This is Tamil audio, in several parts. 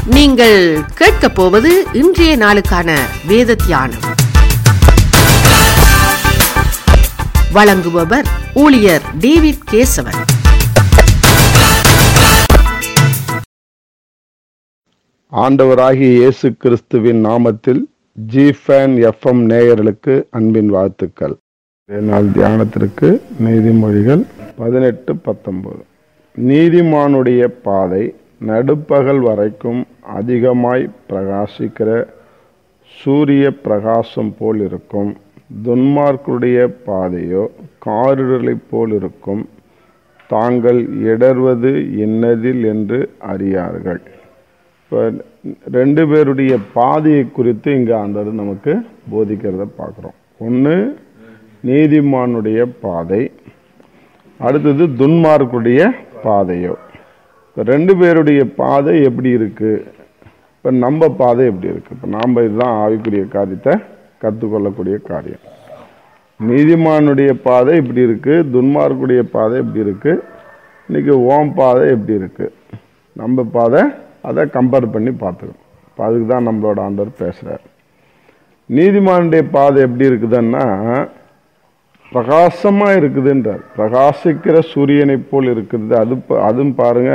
நீங்கள் கேட்கப் போவது இன்றைய நாளுக்கான வேத தியானம் வழங்குபவர் ஊழியர் டேவிட் கேசவன் ஆண்டவராகிய இயேசு கிறிஸ்துவின் நாமத்தில் ஜிஃபேன் எஃப்எம் நேயர்களுக்கு அன்பின் வாழ்த்துக்கள் இன்றைய நாள் தியானத்திற்கு நீதிமொழிகள் பதினெட்டு பத்தொன்பது நீதிமானுடைய பாதை நடுப்பகல் வரைக்கும் அதிகமாய் பிரகாசிக்கிற சூரிய பிரகாசம் போல் இருக்கும் துன்மார்க்குடைய பாதையோ காரிருளைப் போல் இருக்கும் தாங்கள் இடர்வது என்னதில் என்று அறியார்கள் இப்போ ரெண்டு பேருடைய பாதையை குறித்து இங்கே ஆண்டவர் நமக்கு போதிக்கிறத பார்க்குறோம் ஒன்று நீதிமானுடைய பாதை அடுத்தது துன்மார்க்குடைய பாதையோ இப்போ ரெண்டு பேருடைய பாதை எப்படி இருக்குது இப்போ நம்ம பாதை எப்படி இருக்குது இப்போ நாம் இதுதான் ஆவிக்குரிய காரியத்தை கற்றுக்கொள்ளக்கூடிய காரியம் நீதிமானுடைய பாதை இப்படி இருக்குது துன்மார்க்குடைய பாதை இப்படி இருக்குது இன்னைக்கு ஓம் பாதை எப்படி இருக்குது நம்ம பாதை அதை கம்பேர் பண்ணி பார்த்துக்கணும் இப்போ அதுக்கு தான் நம்மளோட ஆண்டவர் பேசுகிறார் நீதிமானுடைய பாதை எப்படி இருக்குதுன்னா பிரகாசமாக இருக்குதுன்றார் பிரகாசிக்கிற சூரியனைப் போல் இருக்குது அது ப- அதுவும் பாருங்க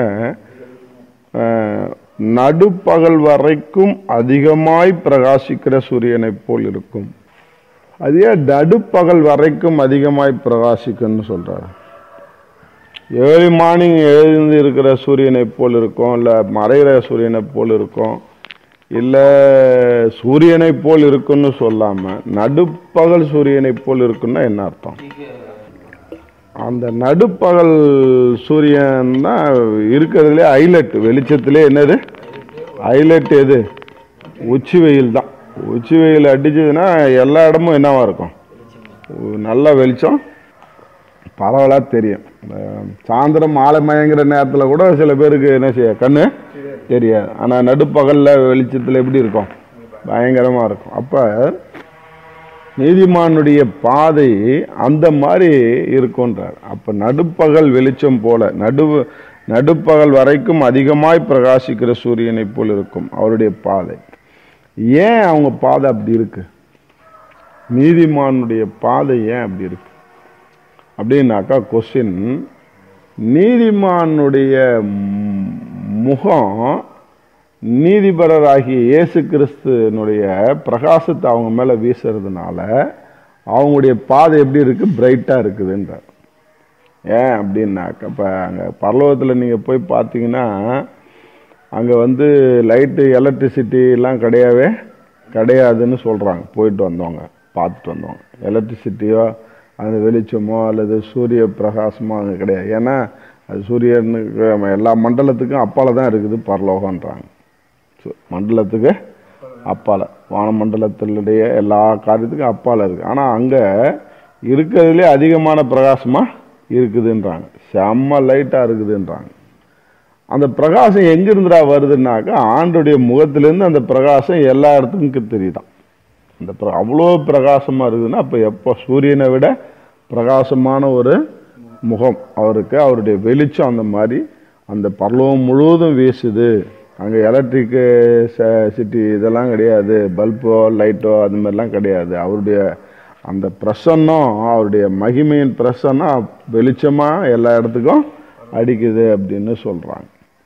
அஹ், நடுப்பகல் வரைக்கும் அதிகமாய் பிரகாசிக்கிற சூரியனைப் போல் இருக்கும் அது ஏன் நடுப்பகல் வரைக்கும் அதிகமாய் பிரகாசிக்கும்னு சொல்றாரு ஏர்லி மார்னிங் எழுந்து இருக்கிற சூரியனை போல் இருக்கும் இல்லை மறைகிற சூரியனை போல் இருக்கும் இல்லை சூரியனை போல் இருக்குன்னு சொல்லாம நடுப்பகல் சூரியனை போல் இருக்குன்னா என்ன அர்த்தம் அந்த நடுப்பகல் சூரியன் தான் இருக்கிறதுலே ஹைலைட் வெளிச்சத்திலே என்னது ஹைலைட் எது உச்சி வெயில் தான் உச்சி வெயில் அடிச்சதுன்னா எல்லா இடமும் என்னவா இருக்கும் நல்ல வெளிச்சம் பரவலாக தெரியும் இந்த சாயந்தரம் மாலை மயங்கிற நேரத்தில் கூட சில பேருக்கு என்ன செய்ய கண்ணு தெரியாது ஆனால் நடுப்பகலில் வெளிச்சத்தில் எப்படி இருக்கும் பயங்கரமாக இருக்கும் அப்போ நீதிமானுடைய பாதை அந்த மாதிரி இருக்குன்றார் அப்போ நடுப்பகல் வெளிச்சம் போல நடு நடுப்பகல் வரைக்கும் அதிகமாய் பிரகாசிக்கிற சூரியனைப் போல் இருக்கும் அவருடைய பாதை ஏன் அவங்க பாதை அப்படி இருக்கு நீதிமானுடைய பாதை ஏன் அப்படி இருக்கு அப்படின்னாக்கா கொஸ்டின் நீதிமானுடைய ம், முகம் நீதிபரராகிய இயேசு கிறிஸ்துனுடைய பிரகாசத்தை அவங்க மேல வீசுறதுனால அவங்களுடைய பாதை எப்படி இருக்கு பிரைட்டா இருக்குதுன்றார் ஏன் அப்படின்னாக்க இப்போ அங்கே பரலோகத்தில் நீங்கள் போய் பார்த்தீங்கன்னா அங்கே வந்து லைட்டு எலக்ட்ரிசிட்டி எல்லாம் கிடையவே கிடையாதுன்னு சொல்கிறாங்க போயிட்டு வந்தவங்க பார்த்துட்டு வந்தவங்க எலக்ட்ரிசிட்டியோ அந்த வெளிச்சமோ அல்லது சூரிய பிரகாசமோ அங்கே கிடையாது ஏன்னா அது சூரியனுக்கு எல்லா மண்டலத்துக்கும் அப்பால தான் இருக்குது பரலோகன்றாங்க சு- மண்டலத்துக்கு அப்பால வானமண்டலத்தினுடைய எல்லா காரியத்துக்கும் அப்பால இருக்கு ஆனால் அங்கே இருக்கிறதுலே அதிகமான பிரகாசமா இருக்குதுன்றாங்க செம்ம லைட்டாக இருக்குதுன்றாங்க அந்த பிரகாசம் எங்கிருந்துடா வருதுன்னாக்கா ஆண்டுடைய முகத்திலேருந்து அந்த பிரகாசம் எல்லா இடத்துக்கும் தெரியுதாம் அந்த பிர- அவ்வளோ பிரகாசமாக இருக்குதுன்னா அப்போ எப்போ சூரியனை விட பிரகாசமான ஒரு முகம் அவருக்கு அவருடைய வெளிச்சம் அந்த மாதிரி அந்த பரலோகம் முழுவதும் வீசுது அங்கே எலக்ட்ரிக்கு சிட்டி இதெல்லாம் கிடையாது பல்போ லைட்டோ அது மாதிரிலாம் கிடையாது அவருடைய அந்த பிரசன்னம் அவருடைய மகிமையின் பிரசன்னம் வெளிச்சமாக எல்லா இடத்துக்கும் அடிக்குது அப்படின்னு சொல்கிறாங்க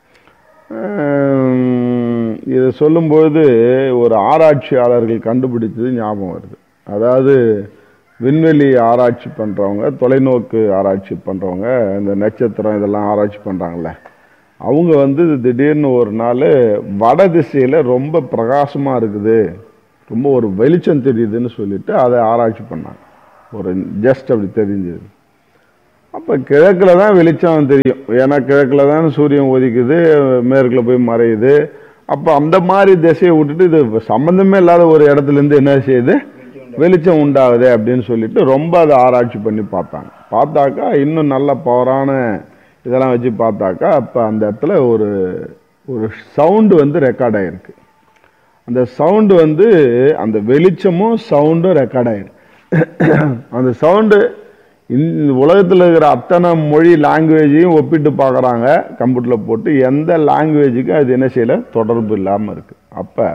ஹம், இதை சொல்லும்போது ஒரு ஆராய்ச்சியாளர்கள் கண்டுபிடிச்சது ஞாபகம் வருது அதாவது விண்வெளி ஆராய்ச்சி பண்ணுறவங்க தொலைநோக்கு ஆராய்ச்சி பண்ணுறவங்க இந்த நட்சத்திரம் இதெல்லாம் ஆராய்ச்சி பண்ணுறாங்கல்ல அவங்க வந்து திடீர்னு ஒரு நாள் வட திசையில் ரொம்ப பிரகாசமாக இருக்குது ரொம்ப ஒரு வெளிச்சம் தெரியுதுன்னு சொல்லிட்டு அதை ஆராய்ச்சி பண்ணாங்க ஒரு ஜஸ்ட் அப்படி தெரிஞ்சது அப்போ கிழக்கில் தான் வெளிச்சம் தெரியும் ஏன்னா கிழக்கில் தான் சூரியன் ஒதிக்குது மேற்கில் போய் மறையுது அப்போ அந்த மாதிரி திசையை விட்டுட்டு இது சம்மந்தமே இல்லாத ஒரு இடத்துல இருந்து என்ன செய்யுது வெளிச்சம் உண்டாகுது அப்படின்னு சொல்லிட்டு ரொம்ப அதை ஆராய்ச்சி பண்ணி பார்த்தாங்க பார்த்தாக்கா இன்னும் நல்ல பவரான இதெல்லாம் வச்சு பார்த்தாக்கா அப்போ அந்த இடத்துல ஒரு ஒரு சவுண்டு வந்து ரெக்கார்ட் ஆகிருக்கு அந்த சவுண்டு வந்து அந்த வெளிச்சமும் சவுண்டும் ரெக்கார்ட் ஆயிடும் அந்த சவுண்டு இந்த உலகத்தில் இருக்கிற அத்தனை மொழி லாங்குவேஜையும் ஒப்பிட்டு பார்க்குறாங்க கம்ப்யூட்டரில் போட்டு எந்த லாங்குவேஜுக்கும் அது என்ன செய்யலை தொடர்பு இல்லாமல் இருக்குது அப்போ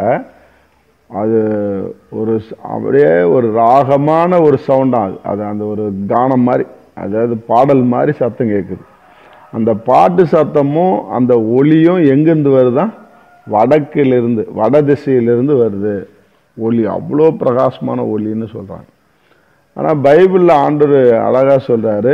அது ஒரு ஸ்- அப்படியே ஒரு ராகமான ஒரு சவுண்டாக அது அந்த ஒரு கானம் மாதிரி அதாவது பாடல் மாதிரி சத்தம் கேட்குது அந்த பாட்டு சத்தமும் அந்த ஒளியும் எங்கேருந்து வருதான் வடக்கிலிருந்து வட திசையிலிருந்து வருது ஒளி அவ்வளோ பிரகாசமான ஒளின்னு சொல்கிறாங்க ஆனால் பைபிளில் ஆண்டவர் அழகாக சொல்கிறாரு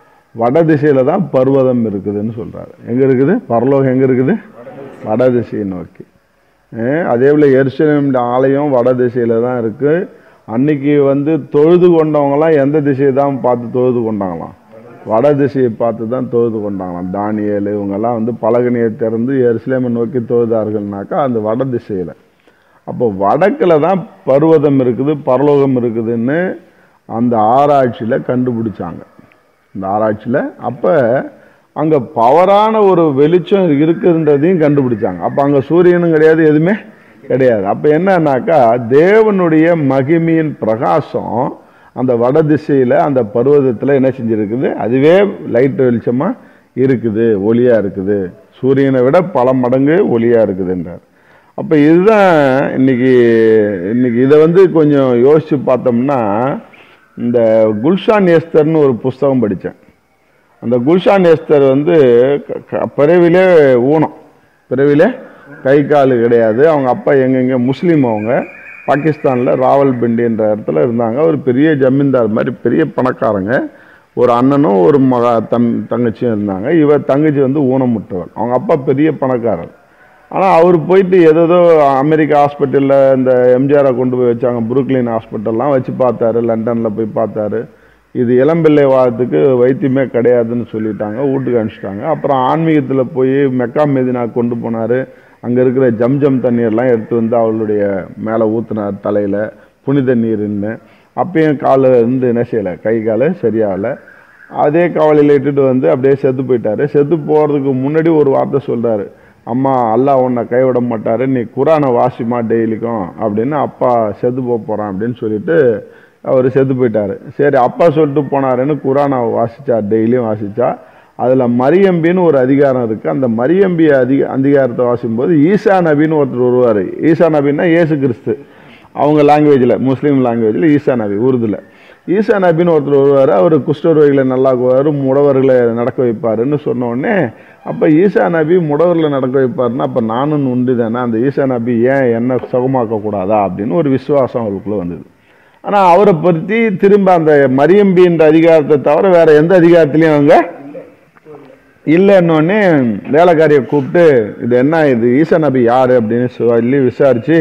வட திசையில் தான் பர்வதம் இருக்குதுன்னு சொல்கிறாரு எங்கே இருக்குது பரலோகம் எங்கே இருக்குது வட திசையை நோக்கி அஹ் அதே போல் எருசலேம் ஆலயம் வட திசையில் தான் இருக்குது அன்னைக்கு வந்து தொழுது கொண்டவங்கலாம் எந்த திசையை தான் பார்த்து தொழுது கொண்டாங்களாம் வட திசையை பார்த்து தான் தொழுது கொண்டாங்களாம் தானியேல் இவங்கெல்லாம் வந்து பலகனியை திறந்து எருசலேமை நோக்கி தொழுதார்கள்னாக்கா அந்த வட திசையில் அப்போ வடக்கில் தான் பர்வதம் இருக்குது பரலோகம் இருக்குதுன்னு அந்த ஆராய்ச்சியில் கண்டுபிடிச்சாங்க இந்த ஆராய்ச்சியில் அப்போ அங்கே பவரான ஒரு வெளிச்சம் இருக்குதுன்றதையும் கண்டுபிடிச்சாங்க அப்போ அங்கே சூரியனும் கிடையாது எதுவுமே கிடையாது அப்போ என்னன்னாக்கா தேவனுடைய மகிமையின் பிரகாசம் அந்த வட திசையில் அந்த பர்வதத்தில் என்ன செஞ்சிருக்குது அதுவே லைட் வெளிச்சமாக இருக்குது ஒளியாக இருக்குது சூரியனை விட பல மடங்கு ஒளியாக இருக்குதுன்றார் அப்போ இதுதான் இன்னைக்கு இன்னைக்கு இதை வந்து கொஞ்சம் யோசித்து பார்த்தோம்னா இந்த குல்ஷான் எஸ்தர்னு ஒரு புஸ்தகம் படித்தேன் அந்த குல்ஷான் எஸ்தர் வந்து க- க- பிறவிலே ஊனம் பிறவிலே கை கால் கிடையாது அவங்க அப்பா எங்கெங்க முஸ்லீம் அவங்க பாகிஸ்தானில் ராவல்பிண்டின்ற இடத்துல இருந்தாங்க ஒரு பெரிய ஜமீன்தார் மாதிரி பெரிய பணக்காரங்க ஒரு அண்ணனும் ஒரு மகா தம் தங்கச்சியும் இருந்தாங்க இவர் தங்கச்சி வந்து ஊனமுற்றவர் அவங்க அப்பா பெரிய பணக்காரர் ஆனால் அவர் போயிட்டு ஏதேதோ அமெரிக்கா ஹாஸ்பிட்டலில் இந்த எம்ஜிஆரை கொண்டு போய் வச்சாங்க புருக்லின் ஹாஸ்பிட்டல்லாம் வச்சு பார்த்தாரு லண்டனில் போய் பார்த்தாரு இது இளம்பிள்ளை வாதத்துக்கு வைத்தியமே கிடையாதுன்னு சொல்லிட்டாங்க வீட்டுக்கு அனுப்பிச்சிட்டாங்க அப்புறம் ஆன்மீகத்தில் போய் மெக்கா மெதினா கொண்டு போனார் அங்கே இருக்கிற ஜம்ஜம் தண்ணீர்லாம் எடுத்து வந்து அவளுடைய மேலே ஊற்றினார் தலையில் புனித நீர்னு அப்பயும் கால் இருந்து என்ன செய்யலை கை கால் சரியாகலை அதே கவலையில் இட்டுட்டு வந்து அப்படியே செத்து போயிட்டாரு செத்து போகிறதுக்கு முன்னாடி ஒரு வார்த்தை சொல்றாரு அம்மா அல்லாஹ் உன்னை கைவிட மாட்டாரு நீ குரானை வாசிமா டெய்லிக்கும் அப்படின்னு அப்பா செத்து போக போகிறான் அப்படின்னு சொல்லிட்டு அவர் செத்து போயிட்டாரு சரி அப்பா சொல்லிட்டு போனாருன்னு குரானை வாசிச்சா டெய்லியும் வாசிச்சா அதில் மரியம்பின்னு ஒரு அதிகாரம் இருக்குது அந்த மரியம்பி அதிக அதிகாரத்தை வாசிக்கும்போது ஈசா நபின்னு ஒருத்தர் வருவார் ஈசா நபின்னா இயேசு கிறிஸ்து அவங்க லாங்குவேஜில் முஸ்லீம் லாங்குவேஜில் ஈசா நபி உருதுல ஈசா நபின்னு ஒருத்தர் வருவார் அவர் குஷ்டரோகிகளை நல்லாக்குவார் முடவர்களை நடக்க வைப்பாருன்னு சொன்ன உடனே அப்போ ஈசா நபி முடவர்களை நடக்க வைப்பாருன்னா அப்போ நானும் உண்டு தானே அந்த ஈசா நபி ஏன் என்ன சுகமாக்க கூடாதா அப்படின்னு ஒரு விசுவாசம் அவருக்குள்ளே வந்தது ஆனால் அவரை பற்றி திரும்ப அந்த மரியம்பின்ற அதிகாரத்தை தவிர வேற எந்த அதிகாரத்திலையும் அவங்க இல்லைன்னொடனே வேலைக்காரியை கூப்பிட்டு இது என்ன இது ஈசா நபி யார் அப்படின்னு சொல்லி விசாரிச்சு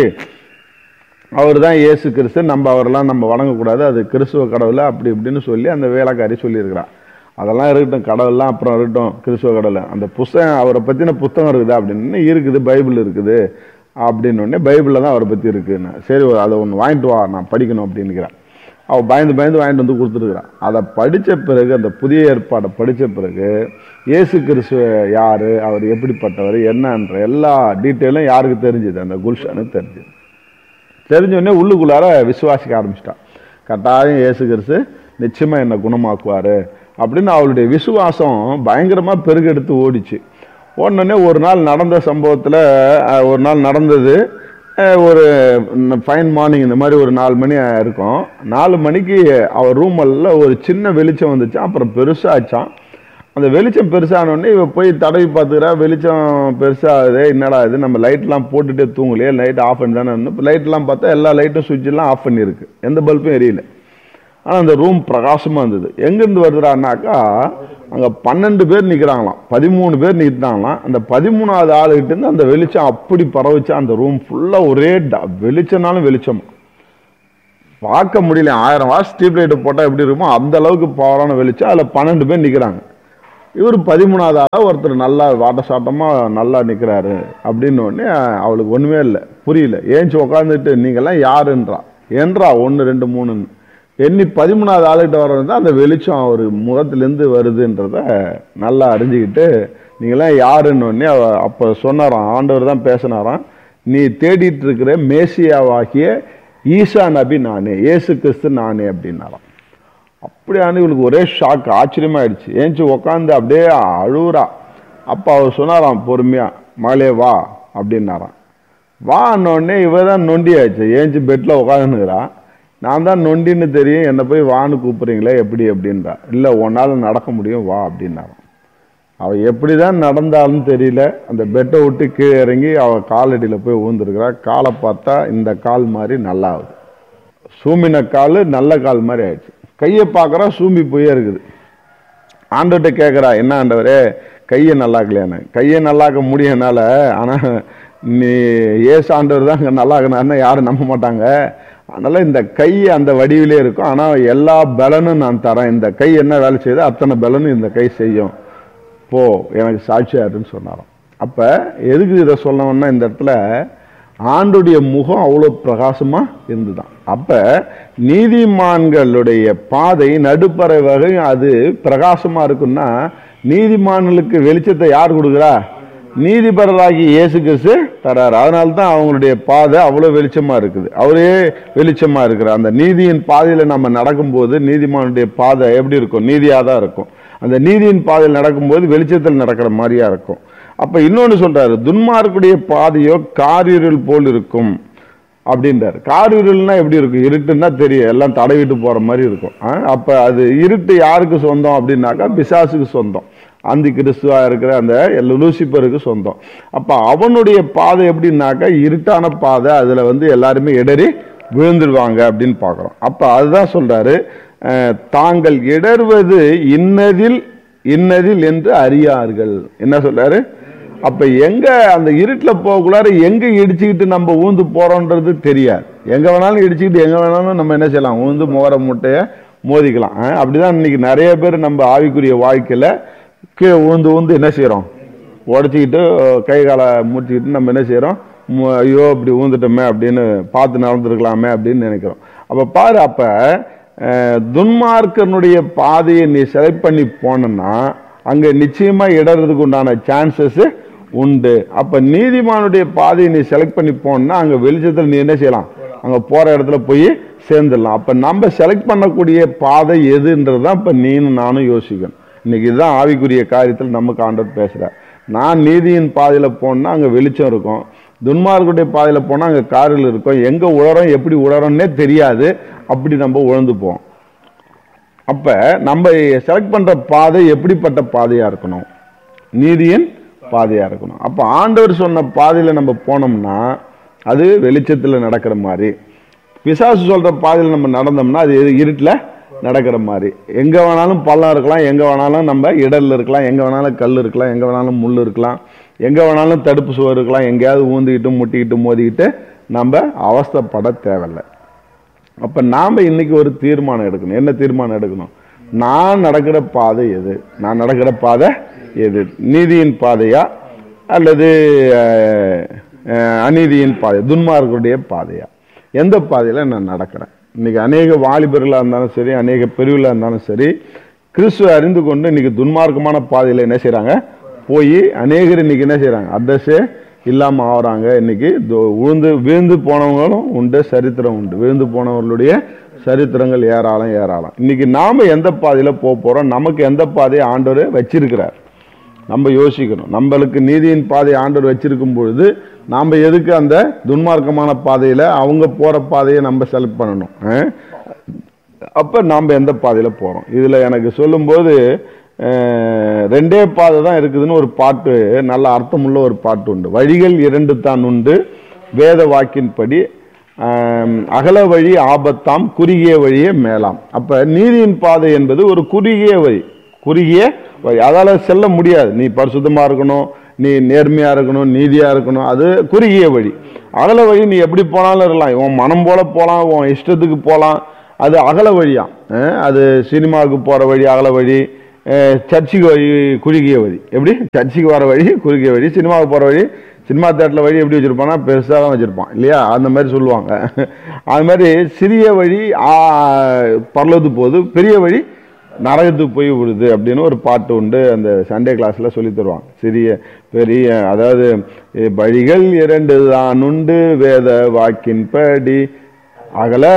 அவர் தான் இயேசு கிறிஸ்து நம்ம அவரெல்லாம் நம்ம வணங்கக்கூடாது அது கிறிஸ்துவ கடவுள் அப்படி இப்படின்னு சொல்லி அந்த வேலைக்காரி சொல்லியிருக்கிறான் அதெல்லாம் இருக்கட்டும் கடவுள்லாம் அப்புறம் இருக்கட்டும் கிறிஸ்துவ கடவுள் அந்த புஸ்தகம் அவரை பற்றின புத்தகம் இருக்குதா அப்படின்னு இருக்குது பைபிள் இருக்குது அப்படின்னு உடனே பைபிளில் தான் அவரை பற்றி இருக்குன்னு சரி அதை ஒன்று வாங்கிட்டு வா நான் படிக்கணும் அப்படின்னுக்கிறான் அவள் பயந்து பயந்து வாங்கிட்டு வந்து கொடுத்துருக்குறான் அதை படித்த பிறகு அந்த புதிய ஏற்பாடை படித்த பிறகு இயேசு கிறிஸ்துவ யார் அவர் எப்படிப்பட்டவர் என்னன்ற எல்லா டீட்டெயிலும் யாருக்கு தெரிஞ்சுது அந்த குல்ஷானுக்கு தெரிஞ்சுது தெரிஞ்ச உடனே உள்ளுக்குள்ளார விசுவாசிக்க ஆரம்பிச்சிட்டான் கட்டாயம் இயேசு கிறிஸ்து நிச்சயமா என்னை குணமாக்குவாரு அப்படின்னு அவளுடைய விசுவாசம் பயங்கரமா பெருகெடுத்து ஓடிச்சு ஓடினோடனே ஒரு நாள் நடந்த சம்பவத்தில் ஒரு நாள் நடந்தது அஹ், ஒரு ஃபைன் மார்னிங் இந்த மாதிரி ஒரு நாலு மணி இருக்கும் நாலு மணிக்கு அவள் ரூமெல்லாம் ஒரு சின்ன வெளிச்சம் வந்துச்சான் அப்புறம் பெருசாச்சான் அந்த வெளிச்சம் பெருசான உடனே இவ போய் தடவி பார்த்துக்கிறா வெளிச்சம் பெருசாகுது என்னடா இது நம்ம லைட்லாம் போட்டுட்டே தூங்கலையே லைட் ஆஃப் பண்ணி தானே இருந்தோம் லைட்லாம் பார்த்தா எல்லா லைட்டும் சுவிட்செல்லாம் ஆஃப் பண்ணியிருக்கு எந்த பல்பும் எரியல ஆனால் அந்த ரூம் பிரகாசமாக இருந்தது எங்கேருந்து வருதுடான்னாக்கா அங்கே பன்னெண்டு பேர் நிற்கிறாங்களாம் பதிமூணு பேர் நிற்கிறாங்களாம் அந்த பதிமூணாவது ஆளுகிட்ட இருந்து அந்த வெளிச்சம் அப்படி பரவுச்சா அந்த ரூம் ஃபுல்லாக ஒரே ட- வெளிச்சம்னாலும் வெளிச்சம் பார்க்க முடியல ஆயிரம் வாட்ஸ் ஸ்ட்ரீட் லைட்டை போட்டால் எப்படி இருக்குமோ அந்த அளவுக்கு பவரான வெளிச்சம் அதில் பன்னெண்டு பேர் நிற்கிறாங்க இவர் பதிமூணாவது ஆளா ஒருத்தர் நல்லா வாட்ட சாட்டமாக நல்லா நிற்கிறாரு அப்படின்னு உடனே அவளுக்கு ஒன்றுமே இல்லை புரியல ஏஞ்சி உட்காந்துட்டு நீங்கள்லாம் யாருன்றா என்றா ஒன்று ரெண்டு மூணுன்னு எண்ணி பதிமூணாவது ஆளுகிட்ட வர்றது அந்த வெளிச்சம் அவர் முகத்திலேருந்து வருதுன்றத நல்லா அறிஞ்சிக்கிட்டு நீங்களாம் யாருன்னு உடனே அவ அப்போ சொன்னாராம் ஆண்டவர் தான் பேசினாராம் நீ தேடிட்டு இருக்கிற மேசியாவாகிய ஈசா நபி நானே இயேசு கிறிஸ்து நானே அப்படின்னாராம் அப்படியானு இவளுக்கு ஒரே ஷாக் ஆச்சரியமாயிடுச்சு ஏஞ்சி உக்காந்து அப்படியே அழுவுறா அப்போ அவர் சொன்னாராம் பொறுமையா மகளே வா அப்படின்னாராம் வான்னொடனே இவ தான் நொண்டி ஆயிடுச்சு ஏஞ்சி பெட்டில் உட்காந்துக்கிறா நான் தான் நொண்டின்னு தெரியும் என்னை போய் வான்னு கூப்பிட்றீங்களே எப்படி அப்படின்றா இல்லை உன்னால் நடக்க முடியும் வா அப்படின்னாராம் அவ எப்படி தான் நடந்தாலும் தெரியல அந்த பெட்டை விட்டு கீழே இறங்கி அவ காலடியில் போய் ஊந்துருக்கிறா காலை பார்த்தா இந்த கால் மாதிரி நல்லா ஆகுது சூமின கால் நல்ல கால் மாதிரி ஆயிடுச்சு கையை பார்க்குறா சூம்பி போயே இருக்குது ஆண்டவர்கிட்ட கேட்குறா என்ன ஆண்டவரே கையை நல்லாக்கலையான்னு கையை நல்லாக்க முடியும் என்னால் ஆனால் நீ ஏசு ஆண்டவர் தான் இங்கே நல்லாக்கணும்னா யாரும் நம்ப மாட்டாங்க அதனால் இந்த கை அந்த வடிவிலே இருக்கும் ஆனால் எல்லா பலனும் நான் தரேன் இந்த கை என்ன வேலை செய்யுதோ அத்தனை பலனும் இந்த கை செய்யும் போ எனக்கு சாட்சியாருன்னு சொன்னாராம் அப்போ எதுக்கு இதை சொல்லணும்னா இந்த இடத்துல ஆண்டுடைய முகம் அவ்வளோ பிரகாசமா இருந்துதான் அப்ப நீதிமான்களுடைய பாதை நடுப்பறை வகை அது பிரகாசமா இருக்குன்னா நீதிமான்களுக்கு வெளிச்சத்தை யார் கொடுக்குறா நீதிபரராகி இயேசு கிறிஸ்து தராரு அதனால தான் அவங்களுடைய பாதை அவ்வளோ வெளிச்சமா இருக்குது அவரே வெளிச்சமா இருக்கிறார் அந்த நீதியின் பாதையில நம்ம நடக்கும்போது நீதிமானுடைய பாதை எப்படி இருக்கும் நீதியாக தான் இருக்கும் அந்த நீதியின் பாதையில் நடக்கும்போது வெளிச்சத்தில் நடக்கிற மாதிரியா இருக்கும் அப்ப இன்னொன்னு சொல்றாரு துன்மார்க்குடைய பாதையோ காரிருள் போல் இருக்கும் அப்படின்றாரு காரிருள்னா எப்படி இருக்கும் இருட்டுன்னா தெரியும் எல்லாம் தடவிட்டு போற மாதிரி இருக்கும் ஆ? அப்ப அது இருட்டு யாருக்கு சொந்தம் அப்படின்னாக்கா பிசாசுக்கு சொந்தம் அந்தி கிறிஸ்துவா இருக்கிற அந்த லூசிபருக்கு சொந்தம் அப்ப அவனுடைய பாதை எப்படின்னாக்கா இருட்டான பாதை அதுல வந்து எல்லாருமே இடறி விழுந்துருவாங்க அப்படின்னு பார்க்குறோம் அப்ப அதுதான் சொல்றாரு அஹ், தாங்கள் இடர்வது இன்னதில் இன்னதில் என்று அறியார்கள் என்ன சொல்றாரு அப்ப எங்க அந்த இருட்டுல போகக்குள்ளார எங்க இடிச்சுக்கிட்டு நம்ம ஊந்து போறோன்றது தெரியாது எங்க வேணாலும் இடிச்சுக்கிட்டு எங்க வேணாலும் நம்ம என்ன செய்யலாம் ஊந்து மோர முட்டைய மோதிக்கலாம் அஹ், அப்படிதான் இன்னைக்கு நிறைய பேர் நம்ம ஆவிக்குரிய வாழ்க்கையில கீழே ஊந்து ஊந்து என்ன செய்றோம் உடச்சிக்கிட்டு கை காலை மூட்டிக்கிட்டு நம்ம என்ன செய்றோம் மு- ஐயோ இப்படி ஊந்துட்டோமே அப்படின்னு பார்த்து நடந்துருக்கலாமே அப்படின்னு நினைக்கிறோம் அப்ப பாரு அப்ப அஹ், துன்மார்க்கனுடைய பாதையை நீ செலக்ட் பண்ணி போனன்னா அங்க நிச்சயமா இடறதுக்கு உண்டான சான்சஸ் உண்டு அப்ப நீதிமானுடைய பாதையை நீ செலக்ட் பண்ணி போனா அங்க வெளிச்சத்துல நீ என்ன செய்யலாம் அங்க போற இடத்துல போய் சேர்ந்துடலாம் அப்ப நம்ம செலக்ட் பண்ணக்கூடிய பாதை எதுன்றது தான் இப்ப நீனும் நானும் யோசிக்கணும் இன்னைக்கு இதுதான் ஆவிக்குரிய காரியத்தில் நமக்கு ஆண்டவர் பேசுறார் நான் நீதியின் பாதையில போனா அங்க வெளிச்சம் இருக்கும் துன்மார்க்குடைய பாதையில போனா அங்க காரில் இருக்கும் எங்க உழறோம் எப்படி உழறோம்னே தெரியாது அப்படி நம்ம உழந்து போவோம் அப்ப நம்ம செலக்ட் பண்ற பாதை எப்படிப்பட்ட பாதையா இருக்கணும் நீதியின் பாதையா இருக்கணும் அப்ப ஆண்டவர் சொன்ன பாதையில நம்ம போனோம்னா அது வெளிச்சத்துல நடக்கிற மாதிரி பிசாசு சொல்ற பாதையில நம்ம நடந்தோம்னா அது எது இருட்டுல நடக்கிற மாதிரி எங்க வேணாலும் பள்ளம் இருக்கலாம் எங்க வேணாலும் நம்ம இடல்ல இருக்கலாம் எங்க வேணாலும் கல் இருக்கலாம் எங்க வேணாலும் முள் இருக்கலாம் எங்க வேணாலும் தடுப்பு சுவர் இருக்கலாம் எங்கேயாவது ஊந்திக்கிட்டு முட்டிக்கிட்டு மோதிக்கிட்டு நம்ம அவஸ்தைப்பட தேவையில்லை அப்ப நாம இன்னைக்கு ஒரு தீர்மானம் எடுக்கணும் என்ன தீர்மானம் எடுக்கணும் நான் நடக்கிற பாதை எது நான் நடக்கிற பாதை எது நீதியின் பாதையா அல்லது அஹ், அஹ், அநீதியின் பாதை துன்மார்க்குடைய பாதையா எந்த பாதையில நான் நடக்கிறேன் இன்னைக்கு அநேக வாலிபர்களா இருந்தாலும் சரி அநேக பிரிவுல இருந்தாலும் சரி கிறிஸ்துவ அறிந்து கொண்டு இன்னைக்கு துன்மார்க்கமான பாதையில என்ன செய்றாங்க போய் அநேகர் இன்னைக்கு என்ன செய்றாங்க அட்ரஸே இல்லாம ஆகுறாங்க இன்னைக்கு தோ- விழுந்து விழுந்து போனவங்களும் உண்டு சரித்திரம் உண்டு விழுந்து போனவர்களுடைய சரித்திரங்கள் ஏராளம் ஏராளம் இன்னைக்கு நாம எந்த பாதையில போக போறோம் நமக்கு எந்த பாதையை ஆண்டவர் வச்சிருக்கிறார் நம்ம யோசிக்கணும் நம்மளுக்கு நீதியின் பாதை ஆண்டவர் வச்சிருக்கும் பொழுது நாம எதுக்கு அந்த துன்மார்க்கமான பாதையில அவங்க போற பாதையை நம்ம செலக்ட் பண்ணணும் அஹ்? அப்ப நாம எந்த பாதையில போறோம் இதுல எனக்கு சொல்லும்போது அஹ், ரெண்டே பாதை தான் இருக்குதுன்னு ஒரு பாட்டு நல்ல அர்த்தமுள்ள ஒரு பாட்டு உண்டு வழிகள் இரண்டு தான் உண்டு வேத வாக்கின்படி ஆம், அகல வழி ஆபத்தாம் குறுகிய வழியே மேலாம் அப்ப நீதியின் பாதை என்பது ஒரு குறுகிய வழி குறுகிய வழி அதால செல்ல முடியாது நீ பரிசுத்தமா இருக்கணும் நீ நேர்மையா இருக்கணும் நீதியா இருக்கணும் அது குறுகிய வழி அகல வழி நீ எப்படி போனாலும் இருக்கலாம் உன் மனம் போல போலாம் உன் இஷ்டத்துக்கு போலாம் அது அகல வழியா அஹ், அது சினிமாவுக்கு போற வழி அகல வழி அஹ், சர்ச்சுக்கு வழி குறுகிய வழி எப்படி சர்ச்சுக்கு வர வழி குறுகிய வழி சினிமாவுக்கு போற வழி சினிமா தேட்டரில் வழி எப்படி வச்சிருப்பான்னா பெருசாக தான் வச்சிருப்பான் இல்லையா அந்த மாதிரி சொல்லுவாங்க அது மாதிரி சிறிய வழி ஆ, பரலோகத்துக்கு போகுது பெரிய வழி நரகத்துக்கு போய் விடுது அப்படின்னு ஒரு பாட்டு உண்டு அந்த சண்டே கிளாஸ்ல சொல்லி தருவாங்க சிறிய பெரிய அதாவது "எ, வழிகள் இரண்டு தான் உண்டு வேத வாக்கின்படி அகல